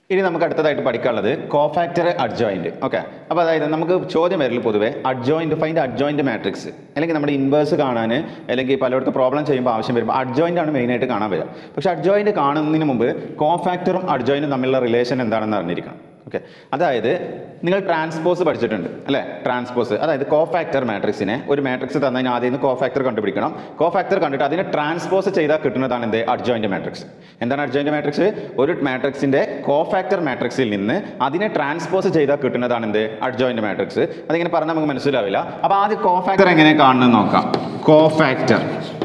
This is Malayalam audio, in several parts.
ഇനി നമുക്ക് അടുത്തതായിട്ട് പഠിക്കാനുള്ളത് കോഫാക്ടർ അഡ്ജോയിന്റ് ഓക്കെ അപ്പോൾ അതായത് നമുക്ക് ചോദ്യം വരൽ പൊതുവെ അഡ്ജോയിന്റ് ഫൈൻഡ് അഡ്ജോയിന്റ് മാട്രിക്സ് അല്ലെങ്കിൽ നമ്മുടെ ഇൻവേഴ്സ് കാണാൻ അല്ലെങ്കിൽ പലയിടത്ത് പ്രോബ്ലം ചെയ്യുമ്പോൾ ആവശ്യം വരുമ്പോൾ അഡ്ജോയിന്റ് ആണ് മെയിനായിട്ട് കാണാൻ വരിക പക്ഷേ അഡ്ജോയിന്റ് കാണുന്നതിന് മുമ്പ് കോഫാക്ടറും അഡ്ജോയിന്റും തമ്മിലുള്ള റിലേഷൻ എന്താണെന്ന് അറിഞ്ഞിരിക്കണം ഓക്കെ അതായത് നിങ്ങൾ ട്രാൻസ്പോസ് പഠിച്ചിട്ടുണ്ട് അല്ലേ ട്രാൻസ്പോസ് അതായത് കോഫാക്ടർ മാട്രിക്സിനെ ഒരു മാട്രിക്സ് തന്നതിന് ആദ്യം കോഫാക്ടർ കണ്ടുപിടിക്കണം കോഫാക്ടർ കണ്ടിട്ട് അതിനെ ട്രാൻസ്പോസ് ചെയ്താൽ കിട്ടുന്നതാണ് എന്ത് അഡ്ജോയിന്റ് മാട്രിക്സ് എന്താണ് അഡ്ജോയിന്റ് മാട്രിക്സ് ഒരു മാട്രിക്സിന്റെ കോഫാക്ടർ മാട്രിക്സിൽ നിന്ന് അതിനെ ട്രാൻസ്പോസ് ചെയ്താൽ കിട്ടുന്നതാണ് എന്ത് അഡ്ജോയിന്റ് മാട്രിക്സ് അതിങ്ങനെ പറഞ്ഞാൽ നമുക്ക് മനസ്സിലാവില്ല അപ്പോൾ ആദ്യം കോഫാക്ടർ എങ്ങനെ കാണുന്നത് നോക്കാം കോഫാക്ടർ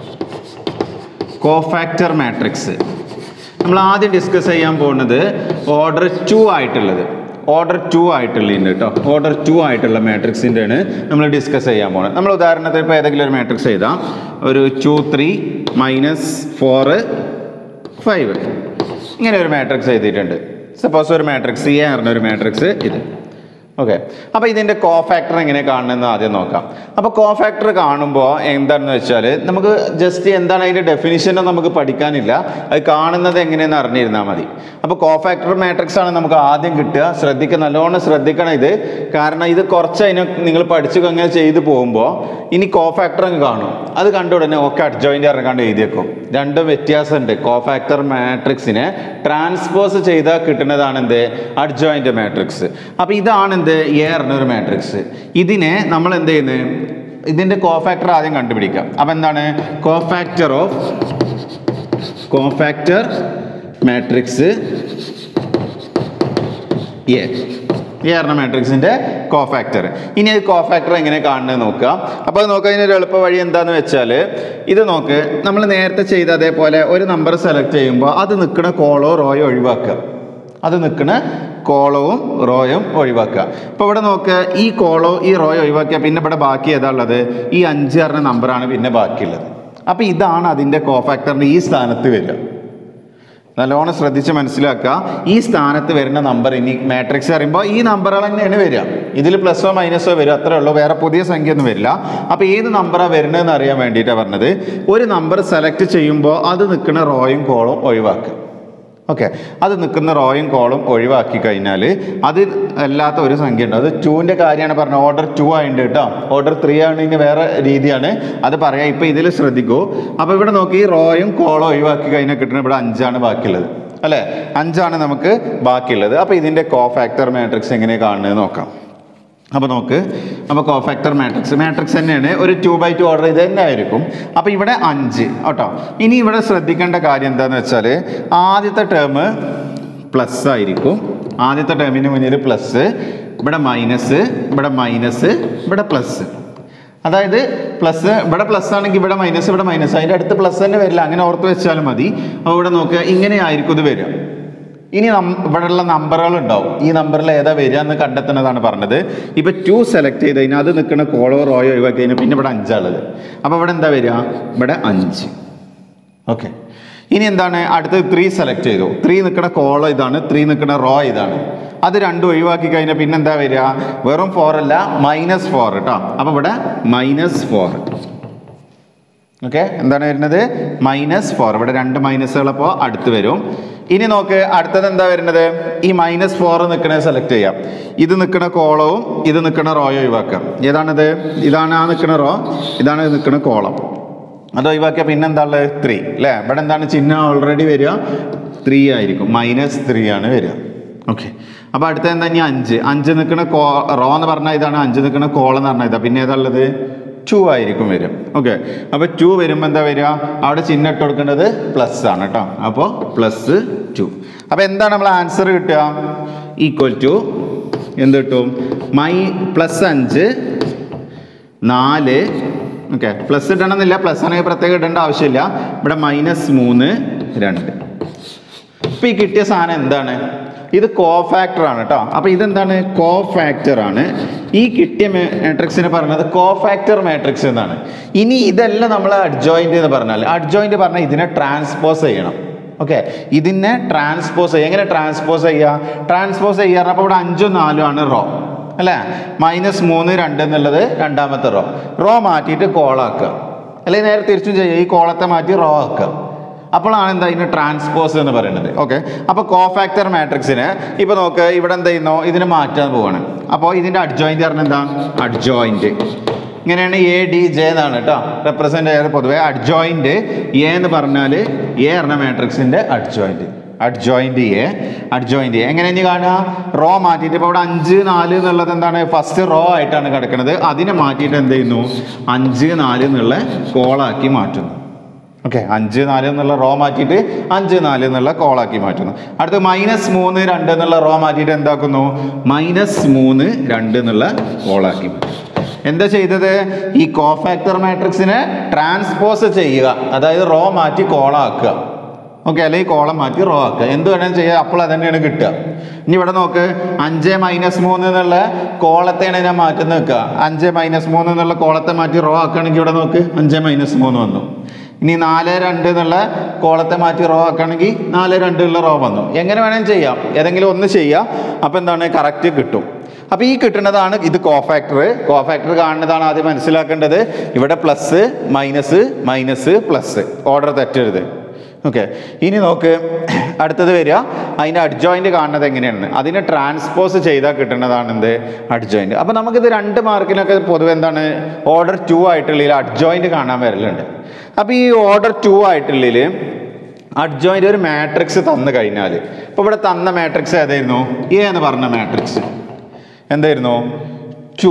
കോഫാക്ടർ മാട്രിക്സ് നമ്മൾ ആദ്യം ഡിസ്കസ് ചെയ്യാൻ പോകുന്നത് ഓർഡർ ടു ആയിട്ടുള്ളത് ഓർഡർ ടു ആയിട്ടുള്ളതിൻ്റെ കേട്ടോ ഓർഡർ ടു ആയിട്ടുള്ള മാട്രിക്സിൻ്റെ ആണ് നമ്മൾ ഡിസ്കസ് ചെയ്യാൻ പോകുന്നത് നമ്മൾ ഉദാഹരണത്തിന് ഇപ്പോൾ ഏതെങ്കിലും ഒരു മാട്രിക്സ് എഴുതാം ഒരു two three minus four five ഇങ്ങനെ ഒരു മാട്രിക്സ് എഴുതിയിട്ടുണ്ട് സപ്പോസ് ഒരു മാട്രിക്സ് എ പറഞ്ഞ ഒരു മാട്രിക്സ് ഇത് ഓക്കെ അപ്പോൾ ഇതിൻ്റെ കോഫാക്ടർ എങ്ങനെ കാണണമെന്ന് ആദ്യം നോക്കാം അപ്പോൾ കോഫാക്ടർ കാണുമ്പോൾ എന്താണെന്ന് വെച്ചാൽ നമുക്ക് ജസ്റ്റ് എന്താണ് അതിൻ്റെ ഡെഫിനിഷൻ നമുക്ക് പഠിക്കാനില്ല അത് കാണുന്നത് എങ്ങനെയെന്ന് അറിഞ്ഞിരുന്നാൽ മതി അപ്പോൾ കോഫാക്ടർ മാട്രിക്സ് ആണ് നമുക്ക് ആദ്യം കിട്ടുക ശ്രദ്ധിക്കുക നല്ലോണം ശ്രദ്ധിക്കണം ഇത് കാരണം ഇത് കുറച്ച് അതിനെ നിങ്ങൾ പഠിച്ചു അങ്ങനെ ചെയ്തു പോകുമ്പോൾ ഇനി കോഫാക്ടർ അങ്ങ് കാണും അത് കണ്ട ഉടനെ ഓക്കെ അഡ്ജോയിൻ്റ് ഇറങ്ങാണ്ട് എഴുതിയേക്കും രണ്ടും വ്യത്യാസമുണ്ട് കോഫാക്ടർ മാട്രിക്സിനെ ട്രാൻസ്പോസ് ചെയ്താൽ കിട്ടുന്നതാണ് എന്ത് അഡ്ജോയിൻ്റ് മാട്രിക്സ് അപ്പോൾ ഇതാണ് എന്ത് എ ഒരു മാട്രിക്സ് ഇതിനെ നമ്മൾ എന്ത് ചെയ്യുന്നത് ഇതിൻ്റെ കോഫാക്ടർ ആദ്യം കണ്ടുപിടിക്കാം അപ്പോൾ എന്താണ് cofactor of cofactor matrix A ഈ ആറിന മാട്രിക്സിന്റെ കോഫാക്ടർ ഇനി അത് കോഫാക്ടർ എങ്ങനെ കാണുന്നത് നോക്കുക അപ്പോൾ അത് നോക്കുക അതിനൊരു എളുപ്പ വഴി എന്താന്ന് വെച്ചാൽ ഇത് നോക്ക് നമ്മൾ നേരത്തെ ചെയ്ത അതേപോലെ ഒരു നമ്പർ സെലക്ട് ചെയ്യുമ്പോൾ അത് നിൽക്കുന്ന കോളോ റോയോ ഒഴിവാക്കുക അത് നിൽക്കുന്ന കോളവും റോയും ഒഴിവാക്കുക ഇപ്പോൾ ഇവിടെ നോക്കുക ഈ കോളോ ഈ റോയോ ഒഴിവാക്കിയാൽ പിന്നെ ഇവിടെ ബാക്കി ഏതാ ഉള്ളത് ഈ അഞ്ച് പറഞ്ഞ നമ്പറാണ് പിന്നെ ബാക്കിയുള്ളത് അപ്പോൾ ഇതാണ് അതിൻ്റെ കോഫാക്ടറിൻ്റെ ഈ സ്ഥാനത്ത് വരിക നല്ലോണം ശ്രദ്ധിച്ച് മനസ്സിലാക്കുക ഈ സ്ഥാനത്ത് വരുന്ന നമ്പർ ഇനി മാട്രിക്സ് അറിയുമ്പോൾ ഈ നമ്പറുകൾ തന്നെയാണ് വരിക ഇതിൽ പ്ലസോ മൈനസോ വരും അത്രേ ഉള്ളൂ വേറെ പുതിയ സംഖ്യ ഒന്നും വരില്ല അപ്പോൾ ഏത് നമ്പറാണ് വരുന്നതെന്ന് അറിയാൻ വേണ്ടിയിട്ടാണ് പറഞ്ഞത് ഒരു നമ്പർ സെലക്ട് ചെയ്യുമ്പോൾ അത് നിൽക്കുന്ന റോയും കോളും ഒഴിവാക്കുക ഓക്കെ അത് നിൽക്കുന്ന റോയും കോളും ഒഴിവാക്കി കഴിഞ്ഞാൽ അത് അല്ലാത്ത ഒരു സംഖ്യ ഉണ്ട് അത് ടൂവിൻ്റെ കാര്യമാണ് പറഞ്ഞത് ഓർഡർ ടു ആയിട്ടുണ്ട് കേട്ടോ ഓർഡർ ത്രീ ആണെങ്കിൽ വേറെ രീതിയാണ് അത് പറയാം ഇപ്പോൾ ഇതിൽ ശ്രദ്ധിക്കൂ അപ്പോൾ ഇവിടെ നോക്കി ഈ റോയും കോളും ഒഴിവാക്കി കഴിഞ്ഞാൽ കിട്ടുന്ന ഇവിടെ അഞ്ചാണ് ബാക്കിയുള്ളത് അല്ലേ അഞ്ചാണ് നമുക്ക് ബാക്കിയുള്ളത് അപ്പോൾ ഇതിൻ്റെ കോഫാക്ടർ മാട്രിക്സ് എങ്ങനെ കാണുന്നത് നോക്കാം അപ്പോൾ നോക്ക് അപ്പോൾ കോഫാക്ടർ മാട്രിക്സ് മാട്രിക്സ് തന്നെയാണ് ഒരു ടു ബൈ ടു ഓർഡർ ഇത് തന്നെ ആയിരിക്കും അപ്പോൾ ഇവിടെ അഞ്ച് കേട്ടോ ഇനി ഇവിടെ ശ്രദ്ധിക്കേണ്ട കാര്യം എന്താണെന്ന് വെച്ചാൽ ആദ്യത്തെ ടേം പ്ലസ് ആയിരിക്കും ആദ്യത്തെ ടേമിന് മുന്നിൽ പ്ലസ് ഇവിടെ മൈനസ് ഇവിടെ മൈനസ് ഇവിടെ പ്ലസ് അതായത് പ്ലസ് ഇവിടെ പ്ലസ് ആണെങ്കിൽ ഇവിടെ മൈനസ് ഇവിടെ മൈനസ് അതിൻ്റെ അടുത്ത് പ്ലസ് തന്നെ വരില്ല അങ്ങനെ ഓർത്ത് വെച്ചാലും മതി അപ്പോൾ ഇവിടെ നോക്കുക ഇങ്ങനെ ആയിരിക്കും ഇത് വരിക ഇനി നം ഇവിടെയുള്ള നമ്പറുകൾ ഉണ്ടാവും ഈ നമ്പറിൽ ഏതാ വരിക എന്ന് കണ്ടെത്തുന്നതാണ് പറഞ്ഞത് ഇപ്പൊ ടു സെലക്ട് ചെയ്ത് കഴിഞ്ഞാൽ അത് നിൽക്കുന്ന കോളോ റോയോ ഒഴിവാക്കി കഴിഞ്ഞാൽ പിന്നെ ഇവിടെ അഞ്ചാളുള്ളത് അപ്പോൾ ഇവിടെ എന്താ വരിക ഇവിടെ അഞ്ച് ഓക്കെ ഇനി എന്താണ് അടുത്തത് ത്രീ സെലക്ട് ചെയ്തു ത്രീ നിൽക്കുന്ന കോളോ ഇതാണ് ത്രീ നിൽക്കുന്ന റോ ഇതാണ് അത് രണ്ടും ഒഴിവാക്കി കഴിഞ്ഞാൽ പിന്നെ എന്താ വരിക വെറും ഫോർ അല്ല മൈനസ് ഫോർ കേട്ടോ അപ്പോൾ ഇവിടെ മൈനസ് ഫോർ ഓക്കെ എന്താണ് വരുന്നത് മൈനസ് ഫോർ ഇവിടെ രണ്ട് മൈനസുകളപ്പോൾ അടുത്ത് വരും ഇനി നോക്ക് അടുത്തത് എന്താ വരുന്നത് ഈ മൈനസ് ഫോർ നിൽക്കണ സെലക്ട് ചെയ്യാം ഇത് നിൽക്കുന്ന കോളവും ഇത് നിൽക്കുന്ന റോയും ഒഴിവാക്കാം ഏതാണിത് ഇതാണ് ആ നിൽക്കുന്ന റോ ഇതാണ് നിൽക്കുന്ന കോളം അത് ഒഴിവാക്കിയാൽ പിന്നെ എന്താ ഉള്ളത് ത്രീ അല്ലേ ഇവിടെ എന്താണ് ചിഹ്നം ഓൾറെഡി വരിക ത്രീ ആയിരിക്കും മൈനസ് ത്രീ ആണ് വരിക ഓക്കെ അപ്പോൾ അടുത്ത എന്താ ഇനി അഞ്ച് അഞ്ച് നിൽക്കുന്ന കോ റോ എന്ന് പറഞ്ഞാൽ ഇതാണ് അഞ്ച് നിൽക്കുന്ന കോൾ എന്ന് പറഞ്ഞാൽ ഇതാ പിന്നെ ഏതാ ഉള്ളത് ടു ആയിരിക്കും വരും ഓക്കെ അപ്പോൾ ടു വരുമ്പോൾ എന്താ വരിക അവിടെ ചിഹ്നം ഇട്ട് കൊടുക്കേണ്ടത് പ്ലസ് ആണ് കേട്ടോ അപ്പോൾ പ്ലസ് ടു അപ്പോൾ എന്താണ് നമ്മൾ ആൻസർ കിട്ടുക ഈക്വൽ ടു എന്ത് കിട്ടും മൈ പ്ലസ് അഞ്ച് നാല് ഓക്കെ പ്ലസ് ഇടണമെന്നില്ല പ്ലസ് ആണെങ്കിൽ പ്രത്യേകം ഇടേണ്ട ആവശ്യമില്ല ഇവിടെ മൈനസ് മൂന്ന് രണ്ട് ഇപ്പം ഈ കിട്ടിയ സാധനം എന്താണ് ഇത് കോഫാക്ടർ ആണ് കേട്ടോ അപ്പോൾ ഇതെന്താണ് കോഫാക്ടർ ആണ് ഈ കിട്ടിയ മാട്രിക്സിനെ പറയുന്നത് കോഫാക്ടർ മാട്രിക്സ് എന്നാണ് ഇനി ഇതെല്ലാം നമ്മൾ അഡ്ജോയിൻ്റ് എന്ന് പറഞ്ഞാൽ അഡ്ജോയിൻ്റ് പറഞ്ഞാൽ ഇതിനെ ട്രാൻസ്പോസ് ചെയ്യണം ഓക്കെ ഇതിനെ ട്രാൻസ്പോസ് ചെയ്യുക എങ്ങനെ ട്രാൻസ്പോസ് ചെയ്യുക ട്രാൻസ്പോസ് ചെയ്യുക അപ്പോൾ ഇവിടെ അഞ്ചും നാലും ആണ് റോ അല്ലേ മൈനസ് മൂന്ന് രണ്ട് എന്നുള്ളത് രണ്ടാമത്തെ റോ റോ മാറ്റിയിട്ട് കോളാക്കുക അല്ലെങ്കിൽ നേരെ തിരിച്ചും ചെയ്യുക ഈ കോളത്തെ മാറ്റി റോ ആക്കുക അപ്പോഴാണ് എന്താ ഇതിന് ട്രാൻസ്പോസ് എന്ന് പറയുന്നത് ഓക്കെ അപ്പോൾ കോഫാക്ടർ മാട്രിക്സിന് ഇപ്പോൾ നോക്ക് ഇവിടെ എന്ത് ചെയ്യുന്നു ഇതിന് മാറ്റാൻ പോവാണ് അപ്പോൾ ഇതിൻ്റെ അഡ്ജോയിൻ്റ് പറഞ്ഞാൽ എന്താ അഡ്ജോയിൻറ്റ് ഇങ്ങനെയാണ് എ ഡി ജെ എന്നാണ് കേട്ടോ റെപ്രസെൻ്റ് ചെയ്യാറ് പൊതുവേ അഡ്ജോയിൻറ്റ് എ എന്ന് പറഞ്ഞാൽ എ പറഞ്ഞ മാട്രിക്സിൻ്റെ adjoint adjoint A adjoint A എങ്ങനെ ഇനി കാണുക റോ മാറ്റിയിട്ട് ഇപ്പോൾ ഇവിടെ അഞ്ച് നാല് എന്നുള്ളത് എന്താണ് ഫസ്റ്റ് റോ ആയിട്ടാണ് കിടക്കുന്നത് അതിനെ മാറ്റിയിട്ട് എന്ത് ചെയ്യുന്നു അഞ്ച് നാല് എന്നുള്ള കോളാക്കി മാറ്റുന്നു ഓക്കെ അഞ്ച് നാല് എന്നുള്ള റോ മാറ്റിയിട്ട് അഞ്ച് നാല് എന്നുള്ള കോളാക്കി മാറ്റുന്നു അടുത്ത് മൈനസ് മൂന്ന് രണ്ട് എന്നുള്ള റോ മാറ്റിയിട്ട് എന്താക്കുന്നു മൈനസ് മൂന്ന് രണ്ട് എന്നുള്ള കോളാക്കി മാറ്റും എന്താ ചെയ്തത് ഈ കോഫാക്ടർ മാട്രിക്സിനെ ട്രാൻസ്പോസ് ചെയ്യുക അതായത് റോ മാറ്റി കോളാക്കുക ഓക്കെ അല്ലെങ്കിൽ കോളം മാറ്റി റോ ആക്കുക എന്ത് വേണമെങ്കിലും ചെയ്യുക അപ്പോൾ അത് തന്നെയാണ് കിട്ടുക ഇനി ഇവിടെ നോക്ക് അഞ്ച് മൈനസ് മൂന്ന് എന്നുള്ള കോളത്തെയാണ് ഞാൻ മാറ്റി നിൽക്കുക അഞ്ച് മൈനസ് മൂന്ന് എന്നുള്ള കോളത്തെ മാറ്റി റോ ആക്കുകയാണെങ്കിൽ ഇവിടെ നോക്ക് അഞ്ച് മൈനസ് മൂന്ന് വന്നു ഇനി നാല് രണ്ട് എന്നുള്ള കോളത്തെ മാറ്റി റോ ആക്കുകയാണെങ്കിൽ നാല് രണ്ട് ഉള്ള റോ വന്നു എങ്ങനെ വേണമെങ്കിലും ചെയ്യാം ഏതെങ്കിലും ഒന്ന് ചെയ്യാം അപ്പോൾ എന്താണ് കറക്റ്റ് കിട്ടും അപ്പോൾ ഈ കിട്ടുന്നതാണ് ഇത് കോഫാക്ടർ കോഫാക്ടർ കാണുന്നതാണ് ആദ്യം മനസ്സിലാക്കേണ്ടത് ഇവിടെ plus minus minus plus order തെറ്റരുത് ഓക്കെ ഇനി നോക്ക് അടുത്തത് വരിക അതിൻ്റെ അഡ്ജോയിൻ്റ് കാണുന്നത് എങ്ങനെയാണ് അതിനെ ട്രാൻസ്പോസ് ചെയ്താൽ കിട്ടുന്നതാണ് എന്ത് അഡ്ജോയിൻ്റ് അപ്പോൾ നമുക്കിത് രണ്ട് മാർക്കിനൊക്കെ പൊതുവെ എന്താണ് ഓർഡർ ടു ആയിട്ടുള്ളതിൽ അഡ്ജോയിൻ്റ് കാണാൻ വരലുണ്ട് അപ്പോൾ ഈ ഓർഡർ ടു ആയിട്ടുള്ളതിൽ അഡ്ജോയിൻ്റ് ഒരു മാട്രിക്സ് തന്നു കഴിഞ്ഞാൽ ഇപ്പോൾ ഇവിടെ തന്ന മാട്രിക്സ് ഏതായിരുന്നു എ എന്ന് പറഞ്ഞ മാട്രിക്സ് എന്തായിരുന്നു ടു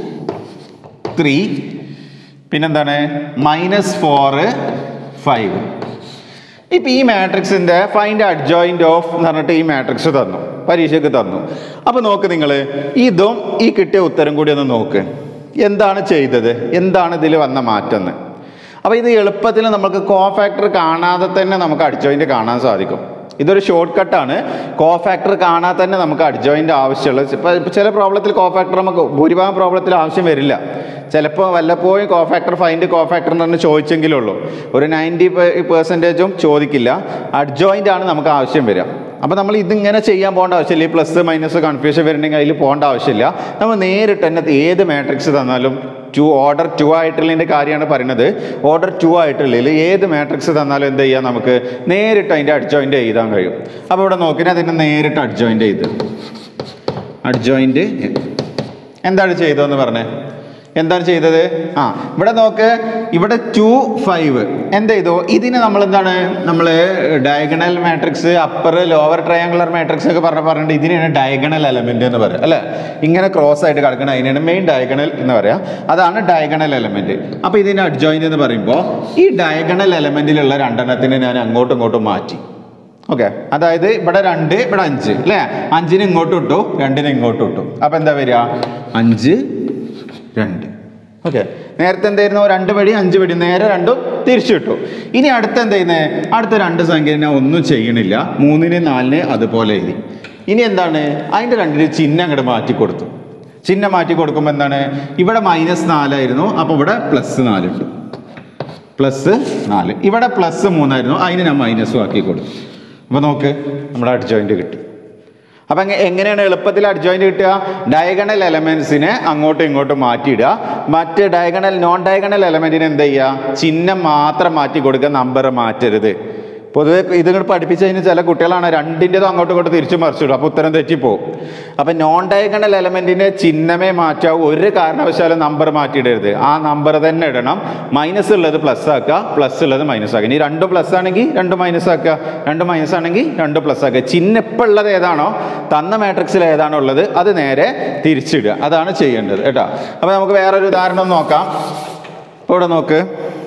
ത്രീ പിന്നെന്താണ് മൈനസ് ഫോറ് ഫൈവ് ഇപ്പം ഈ മാട്രിക്സിൻ്റെ ഫൈൻഡ് അഡ്ജോയിൻ്റ് ഓഫ് എന്ന് പറഞ്ഞിട്ട് ഈ മാട്രിക്സ് തന്നു പരീക്ഷയ്ക്ക് തന്നു അപ്പോൾ നോക്ക് നിങ്ങൾ ഇതും ഈ കിട്ടിയ ഉത്തരം കൂടി ഒന്ന് നോക്ക് എന്താണ് ചെയ്തത് എന്താണ് ഇതിൽ വന്ന മാറ്റം എന്ന് അപ്പോൾ ഇത് എളുപ്പത്തിൽ നമുക്ക് കോ ഫാക്ടർ കാണാതെ തന്നെ നമുക്ക് അഡ്ജോയിൻ്റ് കാണാൻ സാധിക്കും ഇതൊരു ഷോർട്ട് കട്ടാണ് കോ ഫാക്ടർ കാണാതെ തന്നെ നമുക്ക് അഡ്ജോയിൻ്റ് ആവശ്യമുള്ള ഇപ്പോൾ ചില പ്രോബ്ലത്തിൽ കോ ഫാക്ടർ നമുക്ക് ഭൂരിഭാഗം പ്രോബ്ലത്തിൽ ആവശ്യം വരില്ല ചിലപ്പോൾ വല്ലപ്പോഴും cofactor find cofactor എന്ന് പറഞ്ഞ് ചോദിച്ചെങ്കിലേ ഉള്ളൂ ഒരു നയൻറ്റി പെർസെൻറ്റേജും ചോദിക്കില്ല അഡ്ജോയിൻ്റ് ആണ് നമുക്ക് ആവശ്യം വരിക അപ്പോൾ നമ്മൾ ഇതിങ്ങനെ ചെയ്യാൻ പോകേണ്ട ആവശ്യമില്ല ഈ പ്ലസ് മൈനസ് കൺഫ്യൂഷൻ വരുന്നുണ്ടെങ്കിൽ അതിൽ പോകേണ്ട ആവശ്യമില്ല നമ്മൾ നേരിട്ട് തന്നെ ഏത് മാട്രിക്സ് തന്നാലും ടു ഓർഡർ ടു ആയിട്ടുള്ളതിൻ്റെ കാര്യമാണ് പറയുന്നത് ഓർഡർ ടു ആയിട്ടുള്ളതിൽ ഏത് മാട്രിക്സ് തന്നാലും എന്ത് ചെയ്യാം നമുക്ക് നേരിട്ട് അതിൻ്റെ അഡ്ജോയിൻ്റ് എഴുതാൻ കഴിയും അപ്പോൾ ഇവിടെ നോക്കിയാൽ അതിനെ നേരിട്ട് അഡ്ജോയിൻ്റ് ചെയ്ത് അഡ്ജോയിൻ്റ് എന്താണ് ചെയ്തതെന്ന് പറഞ്ഞേ എന്താണ് ചെയ്തത് ആ ഇവിടെ നോക്ക് ഇവിടെ ടു ഫൈവ് എന്ത് ചെയ്തു ഇതിന് നമ്മൾ എന്താണ് നമ്മൾ diagonal matrix upper lower triangular matrix ഒക്കെ പറഞ്ഞ പറഞ്ഞിട്ട് ഇതിനാണ് ഡയഗണൽ എലമെന്റ് എന്ന് പറയുക അല്ലേ ഇങ്ങനെ ക്രോസ് ആയിട്ട് കിടക്കുന്ന അതിനാണ് മെയിൻ ഡയഗണൽ എന്ന് പറയാം അതാണ് ഡയഗണൽ എലമെന്റ് അപ്പോൾ ഇതിന് അഡ്ജോയിന്റ് എന്ന് പറയുമ്പോൾ ഈ ഡയഗണൽ എലമെന്റിലുള്ള രണ്ടെണ്ണത്തിന് ഞാൻ അങ്ങോട്ടും ഇങ്ങോട്ടും മാറ്റി ഓക്കെ അതായത് ഇവിടെ രണ്ട് ഇവിടെ അഞ്ച് അല്ലേ അഞ്ചിന് ഇങ്ങോട്ട് ഇട്ടു രണ്ടിന് ഇങ്ങോട്ട് ഇട്ടു അപ്പോൾ എന്താ വരിക അഞ്ച് രണ്ട് ഓക്കെ നേരത്തെ എന്തായിരുന്നു രണ്ട് വഴി അഞ്ച് വഴി നേരെ രണ്ടും തിരിച്ചു കിട്ടു ഇനി അടുത്ത എന്താ ചെയ്യുന്നത് അടുത്ത രണ്ട് സംഖ്യ ഞാൻ ഒന്നും ചെയ്യണില്ല മൂന്നിന് നാലിന് അതുപോലെ എഴുതി ഇനി എന്താണ് അതിൻ്റെ രണ്ടിന് ചിഹ്നം അങ്ങോട്ട് മാറ്റി കൊടുത്തു ചിഹ്നം മാറ്റി കൊടുക്കുമ്പോൾ എന്താണ് ഇവിടെ മൈനസ് നാലായിരുന്നു അപ്പോൾ ഇവിടെ പ്ലസ് നാല് ഇട്ടു പ്ലസ് നാല് ഇവിടെ പ്ലസ് മൂന്നായിരുന്നു അതിന് ഞാൻ മൈനസും ആക്കി കൊടുത്തു അപ്പോൾ നോക്ക് നമ്മുടെ അഡ്ജോയിൻ്റ് കിട്ടി അപ്പം എങ്ങ- എങ്ങനെയാണ് എളുപ്പത്തിൽ അഡ്ജോയിൻ്റ് കിട്ടുക ഡയഗണൽ എലമെൻസിനെ അങ്ങോട്ടും ഇങ്ങോട്ടും മാറ്റിയിടുക മറ്റ് ഡയഗണൽ നോൺ ഡയഗണൽ എലമെൻറ്റിന് എന്ത് ചെയ്യുക ചിഹ്നം മാത്രം മാറ്റി കൊടുക്കുക നമ്പർ മാറ്റരുത് പൊതുവെ ഇത് ഇങ്ങോട്ട് പഠിപ്പിച്ച് കഴിഞ്ഞാൽ ചില കുട്ടികളാണ് രണ്ടിൻ്റെതും അങ്ങോട്ടും ഇങ്ങോട്ടും തിരിച്ചു മറിച്ചിടും അപ്പോൾ ഉത്തരം തെറ്റിപ്പോവും അപ്പം നോൺ ഡയഗണൽ എലമെൻറ്റിൻ്റെ ചിഹ്നമേ മാറ്റാവൂ ഒരു കാരണവശാലും നമ്പർ മാറ്റിയിടരുത് ആ നമ്പർ തന്നെ ഇടണം മൈനസ് ഉള്ളത് പ്ലസ് ആക്കുക പ്ലസ് ഉള്ളത് മൈനസ് ആക്കുക ഇനി രണ്ട് പ്ലസ് ആണെങ്കിൽ രണ്ട് മൈനസ് ആക്കുക രണ്ട് മൈനസ് ആണെങ്കിൽ രണ്ട് പ്ലസ് ആക്കുക ചിഹ്നം ഇപ്പം ഉള്ളത് ഏതാണോ തന്ന മാട്രിക്സിൽ ഏതാണോ ഉള്ളത് അത് നേരെ തിരിച്ചിടുക അതാണ് ചെയ്യേണ്ടത് കേട്ടോ അപ്പോൾ നമുക്ക് വേറൊരു ഉദാഹരണം നോക്കാം ഇപ്പോൾ ഇവിടെ നോക്ക്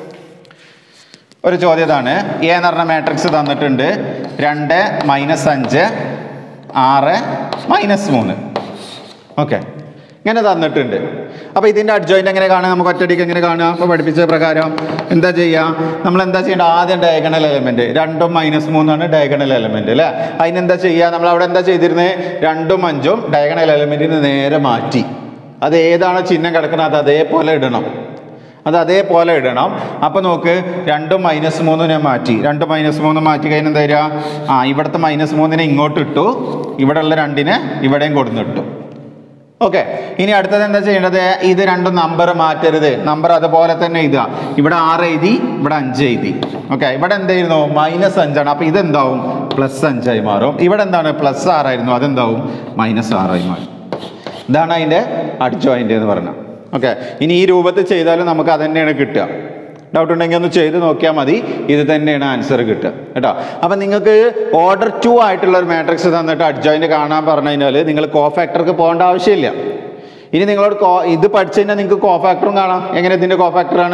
ഒരു ചോദ്യം ഇതാണ് എ എന്ന് പറഞ്ഞ മാട്രിക്സ് തന്നിട്ടുണ്ട് രണ്ട് മൈനസ് അഞ്ച് ആറ് മൈനസ് മൂന്ന് ഓക്കെ ഇങ്ങനെ തന്നിട്ടുണ്ട് അപ്പോൾ ഇതിൻ്റെ അഡ്ജോയിൻ്റ് എങ്ങനെ കാണുക നമുക്ക് ഒറ്റയടിക്ക് എങ്ങനെ കാണുക അപ്പോൾ പഠിപ്പിച്ച പ്രകാരം എന്താ ചെയ്യുക നമ്മൾ എന്താ ചെയ്യേണ്ടത് ആദ്യം ഡയഗണൽ എലമെൻറ്റ് രണ്ടും മൈനസ് മൂന്നാണ് ഡയഗണൽ എലമെൻറ്റ് അല്ലേ അതിനെന്താ ചെയ്യുക നമ്മൾ അവിടെ എന്താ ചെയ്തിരുന്നത് രണ്ടും അഞ്ചും ഡയഗണൽ എലമെൻറ്റിന് നേരെ മാറ്റി അത് ഏതാണ് ചിഹ്നം കിടക്കുന്നത് അത് അതേപോലെ ഇടണം അത് അതേപോലെ ഇടണം അപ്പോൾ നോക്ക് രണ്ടും മൈനസ് മൂന്നും ഞാൻ മാറ്റി രണ്ട് മൈനസ് മൂന്ന് മാറ്റി കഴിഞ്ഞാൽ എന്താ വരിക ആ ഇവിടുത്തെ മൈനസ് മൂന്നിനെ ഇങ്ങോട്ട് ഇട്ടു ഇവിടെ ഉള്ള രണ്ടിനെ ഇവിടെയും കൊടുന്നിട്ടു ഓക്കെ ഇനി അടുത്തത് എന്താ ചെയ്യേണ്ടത് ഇത് രണ്ടും നമ്പർ മാറ്റരുത് നമ്പർ അതുപോലെ തന്നെ എഴുതുക ഇവിടെ ആറ് എഴുതി ഇവിടെ അഞ്ച് എഴുതി ഓക്കെ ഇവിടെ എന്തായിരുന്നു മൈനസ് അഞ്ചാണ് അപ്പോൾ ഇതെന്താവും പ്ലസ് അഞ്ചായി മാറും ഇവിടെ എന്താണ് പ്ലസ് ആറായിരുന്നു അതെന്താവും മൈനസ് ആറായി മാറും ഇതാണ് അതിൻ്റെ അഡ്ജോയിൻ്റ് എന്ന് പറഞ്ഞാൽ ഓക്കെ ഇനി ഈ രൂപത്തിൽ ചെയ്താലും നമുക്ക് അത് തന്നെയാണ് കിട്ടുക ഡൗട്ട് ഉണ്ടെങ്കിൽ ഒന്ന് ചെയ്ത് നോക്കിയാൽ മതി ഇത് തന്നെയാണ് ആൻസർ കിട്ടുക കേട്ടോ അപ്പം നിങ്ങൾക്ക് ഓർഡർ ടു ആയിട്ടുള്ള ഒരു മാട്രിക്സ് തന്നിട്ട് അഡ്ജോയിൻ്റ് കാണാൻ പറഞ്ഞു കഴിഞ്ഞാൽ നിങ്ങൾ കോ ഫാക്ടർക്ക് പോകേണ്ട ആവശ്യമില്ല ഇനി നിങ്ങളോട് കോ ഇത് പഠിച്ചു കഴിഞ്ഞാൽ നിങ്ങൾക്ക് കോ ഫാക്ടറും കാണാം എങ്ങനെ ഇതിൻ്റെ കോ ഫാക്ടറാണ്